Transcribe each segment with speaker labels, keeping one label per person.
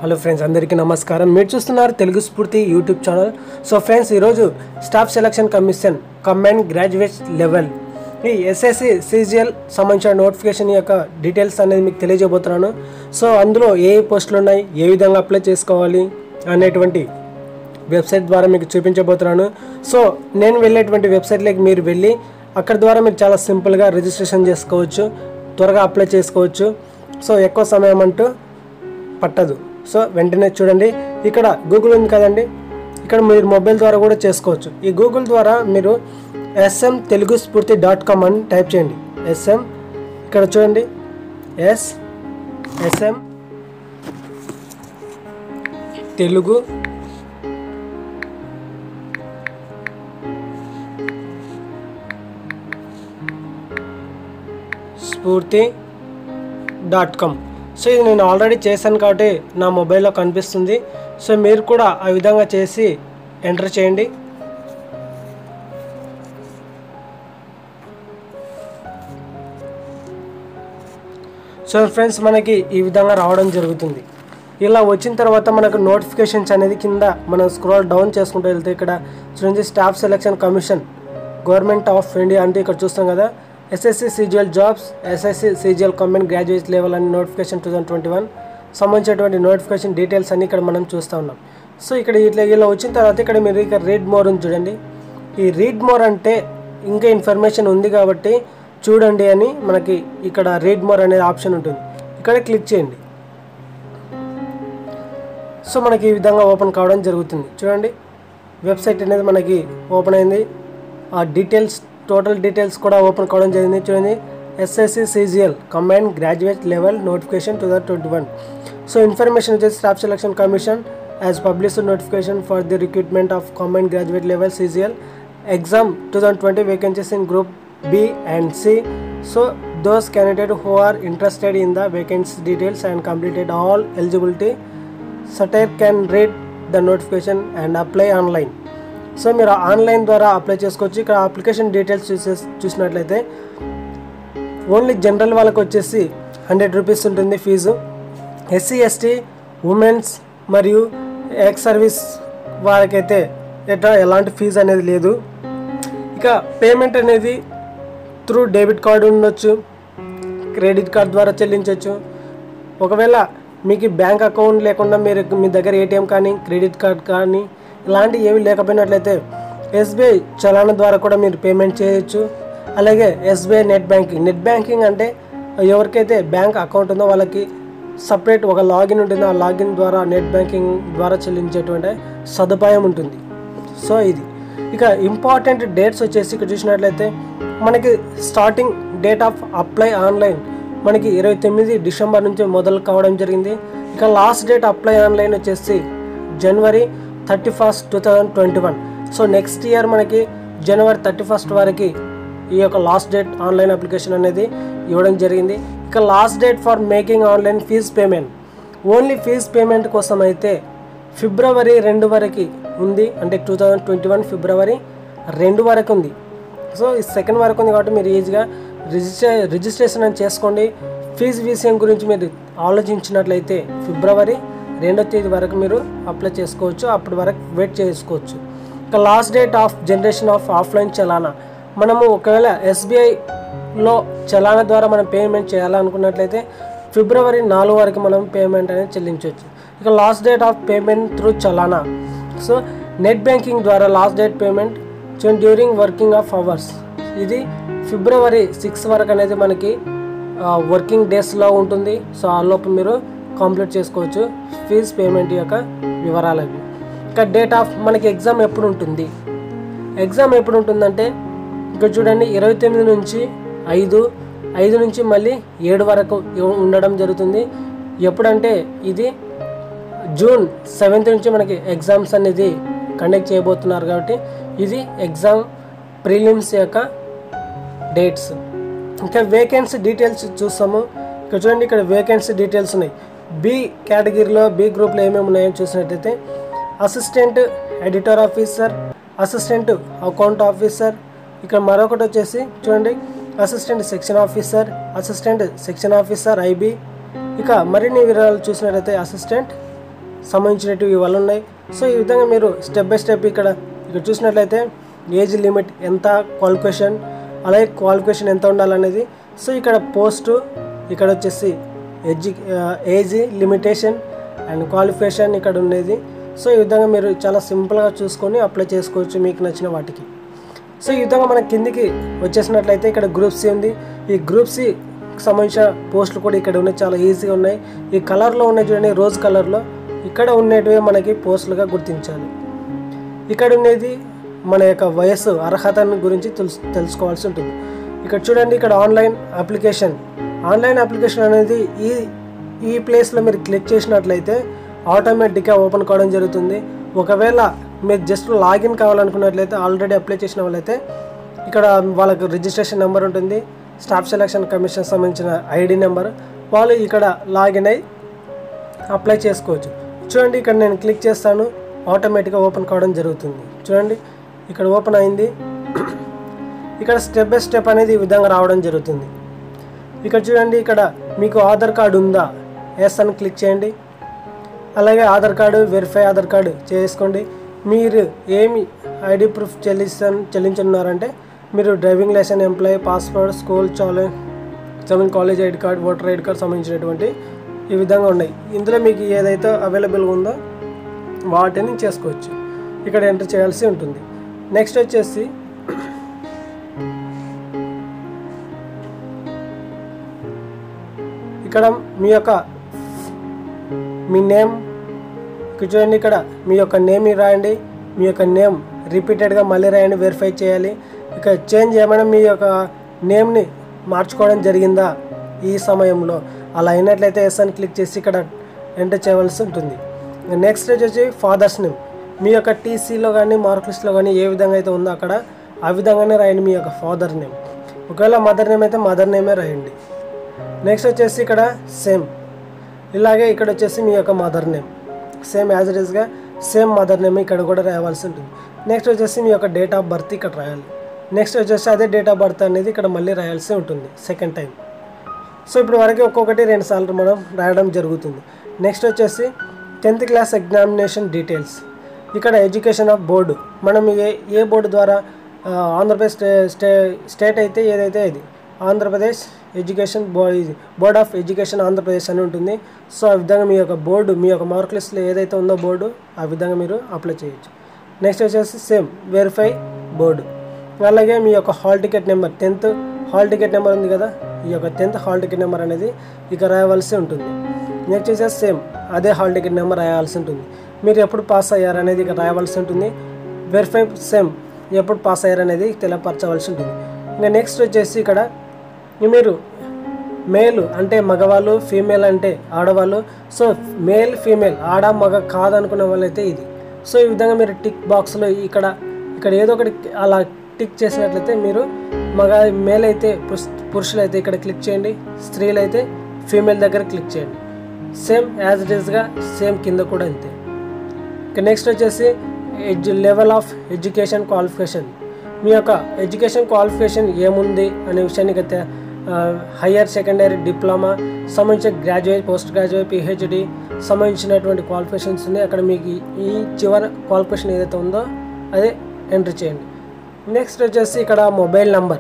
Speaker 1: hello friends అందరికీ నమస్కారం మీరు చూస్తున్నారు Telugu Spoorthi YouTube channel so friends ఈరోజు staff selection commission combined graduate level ఈ ఎస్ఎస్సి సిజిఎల్ సంబంధించిన నోటిఫికేషన్ యొక్క డీటెయిల్స్ అనేది మీకు తెలియజేయబోతున్నాను సో అందులో ఏ ఏ పోస్టులు ఉన్నాయి ఏ విధంగా అప్లై చేసుకోవాలి అనేటువంటి వెబ్సైట్ ద్వారా మీకు చూపించబోతున్నాను సో నేను వెళ్ళేటువంటి వెబ్సైట్లోకి మీరు వెళ్ళి అక్కడ ద్వారా మీరు చాలా సింపుల్గా రిజిస్ట్రేషన్ చేసుకోవచ్చు త్వరగా అప్లై చేసుకోవచ్చు సో ఎక్కువ సమయం అంటూ పట్టదు సో వెంటనే చూడండి ఇక్కడ గూగుల్ ఉంది కదండి ఇక్కడ మీరు మొబైల్ ద్వారా కూడా చేసుకోవచ్చు ఈ గూగుల్ ద్వారా మీరు SM Telugu Spoorthi dot com అని టైప్ చేయండి ఎస్ఎం ఇక్కడ చూడండి yes S M Telugu Spoorthi dot com so ఇది నేను ఆల్రెడీ చేశాను కాబట్టి నా మొబైల్లో కనిపిస్తుంది సో మీరు కూడా ఆ విధంగా చేసి ఎంటర్ చేయండి సో ఫ్రెండ్స్ మనకి ఈ విధంగా రావడం జరుగుతుంది ఇలా వచ్చిన తర్వాత మనకు నోటిఫికేషన్స్ అనేది కింద మనం స్క్రోల్ డౌన్ చేసుకుంటూ వెళ్తే ఇక్కడ చూడండి staff selection commission government of India అంటే ఇక్కడ చూస్తాం కదా SSC CGL jobs SSC CGL combined graduate level అని notification two thousand twenty one సంబంధించినటువంటి నోటిఫికేషన్ డీటెయిల్స్ అన్ని ఇక్కడ మనం చూస్తూ ఉన్నాం సో ఇక్కడ ఇట్లా ఇలా వచ్చిన తర్వాత ఇక్కడ మీరు ఇక్కడ రీడ్ మోర్ ఉంది చూడండి ఈ రీడ్ మోర్ అంటే ఇంకా ఇన్ఫర్మేషన్ ఉంది కాబట్టి చూడండి అని మనకి ఇక్కడ రీడ్ మోర్ అనే ఆప్షన్ ఉంటుంది ఇక్కడ క్లిక్ చేయండి సో మనకి ఈ విధంగా ఓపెన్ కావడం జరుగుతుంది చూడండి వెబ్సైట్ అనేది మనకి ఓపెన్ అయింది ఆ డీటెయిల్స్ టోటల్ డీటెయిల్స్ కూడా ఓపెన్ కావడం జరిగింది చూడండి SSC CGL combine graduate level notification two thousand twenty one so information వచ్చేసి staff selection commission as published notification for the recruitment of combine graduate level CGL exam two thousand twenty vacancies in group B and C so those candidate who are interested in the vacancy details and completed all eligibility satire can read the notification and apply online so మీరు online ద్వారా apply చేసుకోవచ్చు ఇక్కడ application details చూసే చూసినట్లయితే only general వాళ్ళకి వచ్చేసి hundred rupees ఉంటుంది fee SC ST womens మరియు ఎక్స్ సర్వీస్ వారికైతే ఎట్లా ఎలాంటి ఫీజు అనేది లేదు ఇక పేమెంట్ అనేది త్రూ డెబిట్ కార్డు ఉండొచ్చు క్రెడిట్ కార్డ్ ద్వారా చెల్లించవచ్చు ఒకవేళ మీకు బ్యాంక్ అకౌంట్ లేకుండా మీరు మీ దగ్గర ఏటీఎం కానీ క్రెడిట్ కార్డ్ కానీ ఇలాంటివి ఏవి లేకపోయినట్లయితే ఎస్బీఐ చలానా ద్వారా కూడా మీరు పేమెంట్ చేయొచ్చు అలాగే SBI net banking net banking అంటే ఎవరికైతే బ్యాంక్ అకౌంట్ ఉందో వాళ్ళకి సపరేట్ ఒక లాగిన్ ఉంటుంది ఆ లాగిన్ ద్వారా నెట్ బ్యాంకింగ్ ద్వారా చెల్లించేటువంటి సదుపాయం ఉంటుంది సో ఇది ఇక ఇంపార్టెంట్ డేట్స్ వచ్చేసి ఇక్కడ చూసినట్లయితే మనకి starting date of apply online మనకి ఇరవై తొమ్మిది డిసెంబర్ నుంచి మొదలు కావడం జరిగింది ఇక లాస్ట్ డేట్ అప్లై ఆన్లైన్ వచ్చేసి January thirty first two thousand twenty one so next year మనకి జనవరి థర్టీ ఫస్ట్ వరకు ఈ యొక్క లాస్ట్ డేట్ ఆన్లైన్ అప్లికేషన్ అనేది ఇవ్వడం జరిగింది ఇక last date for making online fee payment only fee payment కోసం అయితే ఫిబ్రవరి రెండు వరకు ఉంది అంటే టూ థౌజండ్ ట్వంటీ వన్ ఫిబ్రవరి రెండు వరకు ఉంది సో ఈ సెకండ్ వరకు ఉంది కాబట్టి మీరు ఈజీగా రిజిస్ట్రే రిజిస్ట్రేషన్ అని చేసుకోండి ఫీజు విషయం గురించి మీరు ఆలోచించినట్లయితే ఫిబ్రవరి రెండో తేదీ వరకు మీరు అప్లై చేసుకోవచ్చు అప్పటి వరకు వెయిట్ చేసుకోవచ్చు ఇక last date of generation of offline చలానా మనము ఒకవేళ ఎస్బీఐలో చలానా ద్వారా మనం పేమెంట్ చేయాలనుకున్నట్లయితే ఫిబ్రవరి నాలుగు వరకు మనం పేమెంట్ అనేది చెల్లించవచ్చు ఇక last date of payment through చలానా సో నెట్ బ్యాంకింగ్ ద్వారా last date payment during working of hours ఇది ఫిబ్రవరి సిక్స్ వరకు అనేది మనకి వర్కింగ్ డేస్లో ఉంటుంది సో ఆ లోపు మీరు కంప్లీట్ చేసుకోవచ్చు ఫీజ్ పేమెంట్ యొక్క వివరాలు అవి ఇక డేట్ ఆఫ్ మనకి ఎగ్జామ్ ఎప్పుడు ఉంటుంది ఎగ్జామ్ ఎప్పుడు ఉంటుందంటే ఇక్కడ చూడండి ఇరవై తొమ్మిది నుంచి ఐదు ఐదు నుంచి మళ్ళీ ఏడు వరకు ఇవ- ఉండడం జరుగుతుంది ఎప్పుడంటే ఇది జూన్ సెవెంత్ నుంచి మనకి ఎగ్జామ్స్ అనేది కండక్ట్ చేయబోతున్నారు కాబట్టి ఇది ఎగ్జామ్ ప్రిలిమ్స్ యొక్క డేట్స్ ఇంకా వేకెన్సీ డీటెయిల్స్ చూస్తాము ఇక్కడ చూడండి ఇక్కడ వేకెన్సీ డీటెయిల్స్ ఉన్నాయి బి కేటగిరీలో బి గ్రూప్లో ఏమేమి ఉన్నాయో చూసినట్టయితే assistant editor officer assistant account officer ఇక్కడ మరొకటి వచ్చేసి చూడండి assistant section officer assistant section officer IB ఇక మరిన్ని వివరాలు చూసినట్లయితే అసిస్టెంట్ సంబంధించినవి ఇవన్నీ ఉన్నాయి సో ఈ విధంగా మీరు స్టెప్ బై స్టెప్ ఇక్కడ ఇక్కడ చూసినట్లయితే ఏజ్ లిమిట్ ఎంత క్వాలిఫికేషన్ అలాగే క్వాలిఫికేషన్ ఎంత ఉండాలనేది సో ఇక్కడ పోస్టు ఇక్కడ వచ్చేసి ఎడ్యు ఏజ్ లిమిటేషన్ అండ్ క్వాలిఫికేషన్ ఇక్కడ ఉండేది సో ఈ విధంగా మీరు చాలా సింపుల్గా చూసుకొని అప్లై చేసుకోవచ్చు మీకు నచ్చిన వాటికి సో ఈ విధంగా మన కిందికి వచ్చేసినట్లయితే ఇక్కడ గ్రూప్ సి ఉంది ఈ గ్రూప్ సి సంబంధించిన పోస్టులు కూడా ఇక్కడ ఉన్నాయి చాలా ఈజీగా ఉన్నాయి ఈ కలర్లో ఉన్నాయి చూడండి రోజ్ కలర్లో ఇక్కడ ఉండేటివే మనకి పోస్టులుగా గుర్తించాలి ఇక్కడ ఉండేది మన యొక్క వయస్సు అర్హతను గురించి తెలుసు తెలుసుకోవాల్సి ఉంటుంది ఇక్కడ చూడండి ఇక్కడ ఆన్లైన్ అప్లికేషన్ ఆన్లైన్ అప్లికేషన్ అనేది ఈ ఈ ప్లేస్లో మీరు క్లిక్ చేసినట్లయితే ఆటోమేటిక్గా ఓపెన్ కావడం జరుగుతుంది ఒకవేళ మీరు జస్ట్ లాగిన్ కావాలనుకున్నట్లయితే ఆల్రెడీ అప్లై చేసిన వాళ్ళైతే ఇక్కడ వాళ్ళకు రిజిస్ట్రేషన్ నెంబర్ ఉంటుంది స్టాఫ్ సెలక్షన్ కమిషన్ సంబంధించిన ఐడి నెంబర్ వాళ్ళు ఇక్కడ లాగిన్ అయ్యి అప్లై చేసుకోవచ్చు చూడండి ఇక్కడ నేను క్లిక్ చేస్తాను ఆటోమేటిక్గా ఓపెన్ కావడం జరుగుతుంది చూడండి ఇక్కడ ఓపెన్ అయింది ఇక్కడ స్టెప్ బై స్టెప్ అనేది ఈ విధంగా రావడం జరుగుతుంది ఇక్కడ చూడండి ఇక్కడ మీకు ఆధార్ కార్డు ఉందా ఎస్ అని క్లిక్ చేయండి అలాగే Aadhaar card verify Aadhaar card చేసుకోండి మీరు ఏమి ఐడి ప్రూఫ్ చెల్లిస్తా చెల్లించున్నారంటే మీరు driving licence employee passport school చాలే seven college ID card voter ID card సంబంధించినటువంటి ఈ విధంగా ఉన్నాయి ఇందులో మీకు ఏదైతే అవైలబుల్గా ఉందో వాటిని చేసుకోవచ్చు ఇక్కడ ఎంటర్ చేయాల్సి ఉంటుంది నెక్స్ట్ వచ్చేసి ఇక్కడ మీ యొక్క మీ నేమ్ ఇక్కడ చూడండి ఇక్కడ మీ యొక్క నేమ్ రాయండి మీ యొక్క నేమ్ రిపీటెడ్గా మళ్ళీ రాయండి వెరిఫై చేయాలి ఇక చేంజ్ ఏమైనా మీ యొక్క నేమ్ని మార్చుకోవడం జరిగిందా ఈ సమయంలో అలా అయినట్లయితే ఎస్ అని క్లిక్ చేసి ఇక్కడ ఎంటర్ చేయవలసి ఉంటుంది నెక్స్ట్ వచ్చేసి ఫాదర్స్ నేమ్ మీ యొక్క టీసీలో కానీ మార్క్ లిస్ట్లో కానీ ఏ విధంగా అయితే ఉందో అక్కడ ఆ విధంగానే రాయండి మీ యొక్క ఫాదర్ నేమ్ ఒకవేళ మదర్ నేమ్ అయితే మదర్ నేమే రాయండి నెక్స్ట్ వచ్చేసి ఇక్కడ సేమ్ ఇలాగే ఇక్కడ వచ్చేసి మీ యొక్క mother name same as it ఈస్గా సేమ్ మదర్ నేమ్ ఇక్కడ కూడా రాయవలసి ఉంటుంది నెక్స్ట్ వచ్చేసి మీ యొక్క డేట్ ఆఫ్ బర్త్ ఇక్కడ రాయాలి నెక్స్ట్ వచ్చేసి అదే డేట్ ఆఫ్ బర్త్ అనేది ఇక్కడ మళ్ళీ రాయాల్సి ఉంటుంది సెకండ్ టైం సో ఇప్పుడు వరకు ఒక్కొక్కటి రెండు సార్లు మనం రాయడం జరుగుతుంది నెక్స్ట్ వచ్చేసి టెన్త్ క్లాస్ ఎగ్జామినేషన్ డీటెయిల్స్ ఇక్కడ ఎడ్యుకేషన్ ఆఫ్ బోర్డు మనం ఏ ఏ బోర్డు ద్వారా ఆ, ఆంధ్రప్రదేశ్ స్టే స్టే స్టేట్ అయితే ఏదైతే ఇది ఆంధ్రప్రదేశ్ ఎడ్యుకేషన్ బో ఇది బోర్డ్ ఆఫ్ ఎడ్యుకేషన్ ఆంధ్రప్రదేశ్ అని ఉంటుంది సో ఆ విధంగా మీ యొక్క బోర్డు మీ యొక్క మార్క్ లిస్ట్లో ఏదైతే ఉందో బోర్డు ఆ విధంగా మీరు అప్లై చేయొచ్చు నెక్స్ట్ వచ్చేసి సేమ్ వెరిఫై బోర్డు అలాగే మీ యొక్క hall ticket number tenth hall ticket number ఉంది కదా ఈ యొక్క టెన్త్ హాల్ టికెట్ నెంబర్ అనేది ఇక రాయవలసి ఉంటుంది నెక్స్ట్ వచ్చేసి సేమ్ అదే హాల్ టికెట్ నెంబర్ రాయాల్సి ఉంటుంది మీరు ఎప్పుడు పాస్ అయ్యారు అనేది ఇక రాయవలసి ఉంటుంది వెరిఫై సేమ్ ఎప్పుడు పాస్ అయ్యారు అనేది తెలియపరచవలసి ఉంటుంది ఇంకా నెక్స్ట్ వచ్చేసి ఇక్కడ మీరు మేల్ అంటే మగవాళ్ళు ఫీమేల్ అంటే ఆడవాళ్ళు సో మేల్ ఫీమేల్ ఆడ మగ కాదనుకున్న వాళ్ళైతే ఇది సో ఈ విధంగా మీరు టిక్ బాక్స్లో ఇక్కడ ఇక్కడ ఏదో ఒకటి అలా టిక్ చేసినట్లయితే మీరు మగ మేల్ అయితే పురుష్- పురుషులు అయితే ఇక్కడ క్లిక్ చేయండి స్త్రీలు అయితే ఫీమేల్ దగ్గర క్లిక్ చేయండి సేమ్ యాజ్ ఇట్ ఈస్గా సేమ్ కింద కూడా అంతే ఇక నెక్స్ట్ వచ్చేసి edu level of education qualification మీ యొక్క ఎడ్యుకేషన్ క్వాలిఫికేషన్ ఏముంది అనే విషయాన్ని గత హయ్యర్ సెకండరీ డిప్లొమా సంబంధించిన గ్రాడ్యుయేట్ పోస్ట్ గ్రాడ్యుయేట్ పిహెచ్డి సంబంధించినటువంటి క్వాలిఫికేషన్స్ ఉన్నాయి అక్కడ మీకు ఈ- ఈ చివరి క్వాలిఫికేషన్ ఏదైతే ఉందో అదే ఎంటర్ చేయండి నెక్స్ట్ వచ్చేసి ఇక్కడ మొబైల్ నంబర్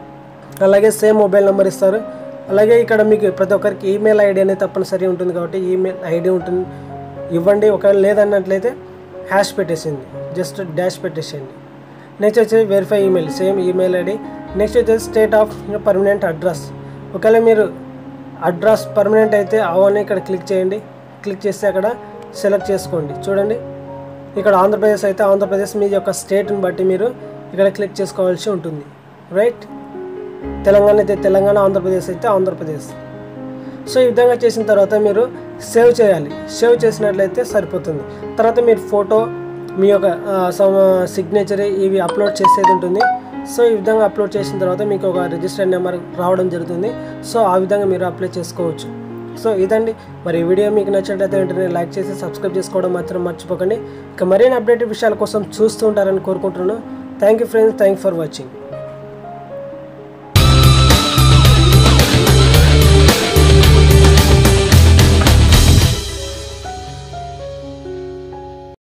Speaker 1: అలాగే సేమ్ మొబైల్ నెంబర్ ఇస్తారు అలాగే ఇక్కడ మీకు ప్రతి ఒక్కరికి ఈమెయిల్ ఐడి అనేది తప్పనిసరి ఉంటుంది కాబట్టి ఈమెయిల్ ఐడి ఉంటుంది ఇవ్వండి ఒకవేళ లేదన్నట్లయితే హ్యాష్ పెట్టేసింది జస్ట్ డాష్ పెట్టేసేయండి నెక్స్ట్ వచ్చేసి verify email same email ID next వచ్చేసి స్టేట్ ఆఫ్ పర్మనెంట్ అడ్రస్ ఒకవేళ మీరు అడ్రస్ పర్మనెంట్ అయితే అవన్నీ ఇక్కడ క్లిక్ చేయండి క్లిక్ చేస్తే అక్కడ సెలెక్ట్ చేసుకోండి చూడండి ఇక్కడ ఆంధ్రప్రదేశ్ అయితే ఆంధ్రప్రదేశ్ మీ యొక్క స్టేట్ని బట్టి మీరు ఇక్కడ క్లిక్ చేసుకోవాల్సి ఉంటుంది రైట్ తెలంగాణ అయితే తెలంగాణ ఆంధ్రప్రదేశ్ అయితే ఆంధ్రప్రదేశ్ సో ఈ విధంగా చేసిన తర్వాత మీరు సేవ్ చేయాలి సేవ్ చేసినట్లయితే సరిపోతుంది తర్వాత మీరు ఫోటో మీ యొక్క సిగ్నేచర్ ఇవి అప్లోడ్ చేసేది ఉంటుంది సో ఈ విధంగా అప్లోడ్ చేసిన తర్వాత మీకు ఒక రిజిస్టర్ నెంబర్ రావడం జరుగుతుంది సో ఆ విధంగా మీరు అప్లై చేసుకోవచ్చు సో ఇదండి మరి ఈ వీడియో మీకు నచ్చినట్లయితే వెంటనే లైక్ చేసి సబ్స్క్రైబ్ చేసుకోవడం మాత్రం మర్చిపోకండి ఇక మరిన్ని అప్డేట్ విషయాల కోసం చూస్తూ ఉంటారని కోరుకుంటున్నాను thank you friends thank for watching